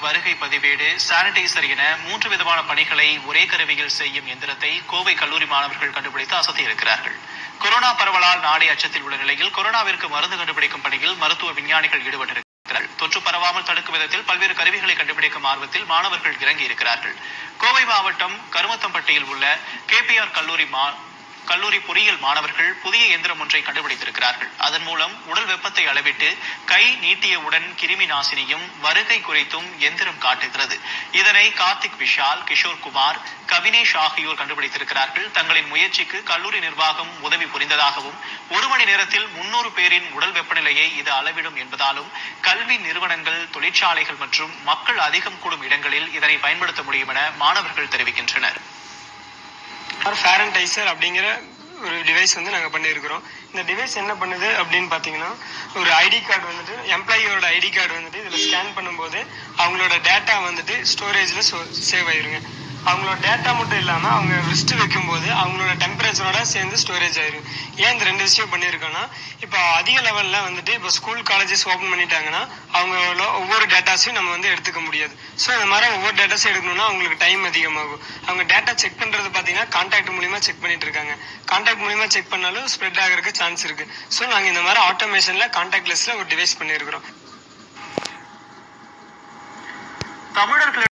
வருகை பதிவேடு சானிடைசர் என மூன்று விதமான பணிகளை ஒரே கருவியில் செய்யும் எந்திரத்தை கோவை கல்லூரி மாணவர்கள் கண்டுபிடித்து அசத்தி இருக்கிறார்கள் கொரோனா பரவலால் நாடே அச்சத்தில் உள்ள நிலையில் கொரோனாவிற்கு மருந்து கண்டுபிடிக்கும் பணியில் மருத்துவ விஞ்ஞானிகள் ஈடுபட்டிருக்கிறார்கள் தொற்று பரவாமல் தடுக்கும் விதத்தில் பல்வேறு கருவிகளை கண்டுபிடிக்கும் ஆர்வத்தில் மாணவர்கள் இறங்கி இருக்கிறார்கள் கோவை மாவட்டம் கருமத்தம்பட்டியில் உள்ள கேபிஆர் கல்லூரி மா கல்லூரி பொறியியல் மாணவர்கள் புதிய எந்திரம் ஒன்றை கண்டுபிடித்திருக்கிறார்கள் அதன் மூலம் உடல் வெப்பத்தை அளவிட்டு கை நீட்டியவுடன் கிருமி நாசினியும் வருகை குறித்தும் எந்திரம் காட்டுகிறது இதனை கார்த்திக் விஷால் கிஷோர் குமார் கவினேஷ் ஆகியோர் கண்டுபிடித்திருக்கிறார்கள் தங்களின் முயற்சிக்கு கல்லூரி நிர்வாகம் உதவி புரிந்ததாகவும் ஒரு மணி நேரத்தில் முன்னூறு பேரின் உடல் வெப்பநிலையை இது அளவிடும் என்பதாலும் கல்வி நிறுவனங்கள் தொழிற்சாலைகள் மற்றும் மக்கள் அதிகம் கூடும் இடங்களில் இதனை பயன்படுத்த முடியும் என மாணவர்கள் தெரிவிக்கின்றனர் ஃபேரண்டைசர் அப்படிங்கிற ஒரு டிவைஸ் வந்து நாங்கள் பண்ணியிருக்கிறோம் இந்த டிவைஸ் என்ன பண்ணுது அப்படின்னு பார்த்தீங்கன்னா ஒரு ஐடி கார்டு வந்துட்டு எம்ப்ளாயியோட ஐடி கார்டு வந்துட்டு இதில் ஸ்கேன் பண்ணும்போது அவங்களோட டேட்டா வந்துட்டு ஸ்டோரேஜில் சேவ் ஆயிருங்க அவங்களோட டேட்டா மட்டும் இல்லாமல் அவங்க ரிஸ்ட் வைக்கும்போது அவங்களோட டெம்பரேச்சரோட சேர்ந்து ஸ்டோரேஜ் ஆயிரும் ஏன் இந்த ரெண்டு விஷயம் பண்ணியிருக்கோன்னா இப்போ அதிக லெவலில் வந்துட்டு இப்போ ஸ்கூல் காலேஜஸ் ஓப்பன் பண்ணிட்டாங்கன்னா அவங்களோட ஒவ்வொரு டேட்டாஸையும் நம்ம வந்து எடுத்துக்க முடியாது ஸோ இந்த மாதிரி ஒவ்வொரு டேட்டாஸும் எடுக்கணும்னா அவங்களுக்கு டைம் அதிகமாகும் அவங்க டேட்டா செக் பண்ணுறது பார்த்தீங்கன்னா கான்டாக்ட் மூலியமா செக் பண்ணிட்டு இருக்காங்க கான்டாக்ட் மூலியமா செக் பண்ணாலும் ஸ்ப்ரெட் ஆகிறதுக்கு சான்ஸ் இருக்கு ஸோ நாங்கள் இந்த மாதிரி ஆட்டோமேஷனில் கான்டாக்ட் லிஸ்ட்டில் ஒரு டிவைஸ் பண்ணியிருக்கிறோம் தமிழர்கள்